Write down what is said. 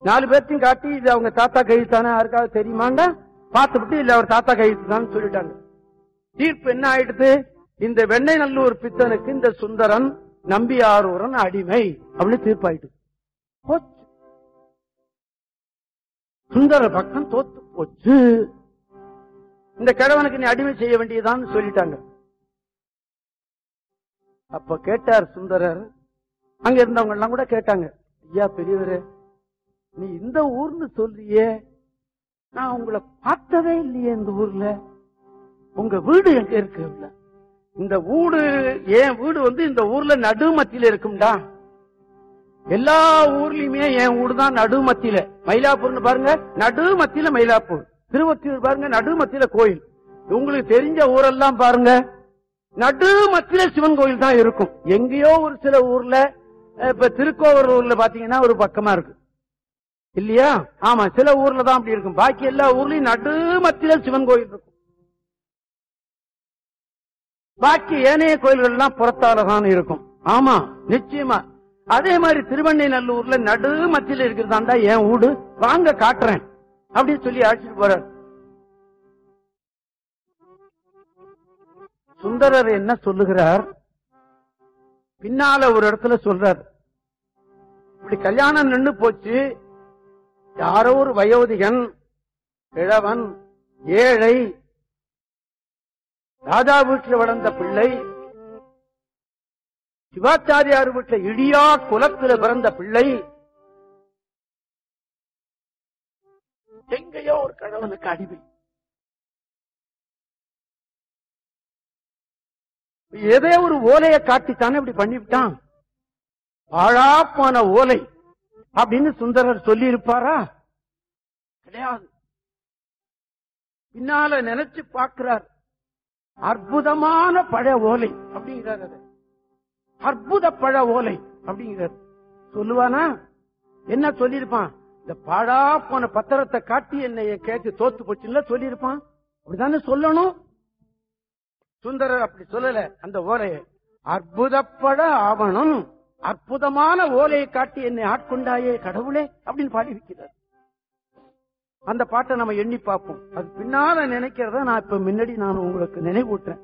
நாலு பேர்த்தையும் காட்டி இது அவங்க தாத்தா கைத்தானே யாருக்காவது தெரியுமாண்டா பார்த்துவிட்டு இல்ல அவர் தாத்தா கைத்து சொல்லிட்டாங்க தீர்ப்பு என்ன ஆயிடுது இந்த வெண்ணெய் நல்லூர் பித்தனுக்கு இந்த சுந்தரன் நம்பியாரூரன் அடிமை அப்படின்னு தீர்ப்பாயிட்டு போச்சு சுந்தர பக்கம் தோத்து போச்சு இந்த கிழவனுக்கு நீ அடிமை செய்ய வேண்டியதான்னு சொல்லிட்டாங்க அப்ப கேட்டார் சுந்தரர் அங்க இருந்தவங்க எல்லாம் கூட கேட்டாங்க ஐயா பெரியவரே நீ இந்த ஊர்னு சொல்றியே நான் உங்களை பார்த்ததே இல்லையே இந்த ஊர்ல உங்க வீடு எங்க இருக்கு இந்த வீடு என் வீடு வந்து இந்த ஊர்ல நடுமத்தியில இருக்கும்டா எல்லா ஊர்லயுமே என் ஊடு தான் நடுமத்தியில மயிலாப்பூர்னு பாருங்க நடுமத்தியில மயிலாப்பூர் திருவத்தியூர் பாருங்க நடுமத்தியில கோயில் உங்களுக்கு தெரிஞ்ச ஊரெல்லாம் பாருங்க நடுமத்தியில சிவன் கோயில் தான் இருக்கும் எங்கேயோ ஒரு சில ஊர்ல அஹ், இப்ப திருக்கோவூர் ஊர்ல பாத்தீங்கன்னா ஒரு பக்கமா இருக்கு இல்லையா ஆமா சில ஊர்ல தான் அப்படி இருக்கும் பாக்கி எல்லா ஊர்லயும் நடுமத்தியில சிவன் கோயில் இருக்கும் பாக்கி ஏனைய கோயில்கள் எல்லாம் புறத்தால தான் இருக்கும் ஆமா நிச்சயமா அதே மாதிரி திருவண்ணை நல்லூர்ல நடு மத்தியில இருக்கிறதாண்டா என் வீடு வாங்க காட்டுறேன் அப்படின்னு சொல்லி அழைச்சிட்டு போறார் சுந்தரர் என்ன சொல்லுகிறார் பின்னால ஒரு இடத்துல சொல்றார் இப்படி கல்யாணம் நின்னு போச்சு யாரோ ஒரு வயோதிகன் கிழவன் ஏழை ராஜா வீட்டில் வளர்ந்த பிள்ளை சிவாச்சாரியார் வீட்டில் இடியா குலத்தில் பிறந்த பிள்ளை எங்கேயோ ஒரு கணவனுக்கு அடிமை ஏதோ ஒரு ஓலையை காட்டித்தானே இப்படி பண்ணிவிட்டான் பாழாப்பான ஓலை அப்படின்னு சுந்தரர் சொல்லி இருப்பாரா கிடையாது பின்னால நினைச்சு பார்க்கிறார் அற்புதமான பழ ஓலை அப்படிங்கிறார் அது அற்புத பழ ஓலை அப்படிங்கிறார் சொல்லுவானா என்ன சொல்லியிருப்பான் இந்த பாழா போன பத்திரத்தை காட்டி என்னை கேட்டு தோத்து போச்சுல்ல சொல்லியிருப்பான் அப்படிதானே சொல்லணும் சுந்தரர் அப்படி சொல்லல அந்த ஓலையை அற்புதப்பட ஆவணம் அற்புதமான ஓலையை காட்டி என்னை ஆட்கொண்டாயே கடவுளே அப்படின்னு பாடி வைக்கிறார் அந்த பாட்டை நம்ம எண்ணி பார்ப்போம் அது பின்னால நினைக்கிறத நான் இப்ப முன்னாடி நான் உங்களுக்கு நினைவூட்டுறேன்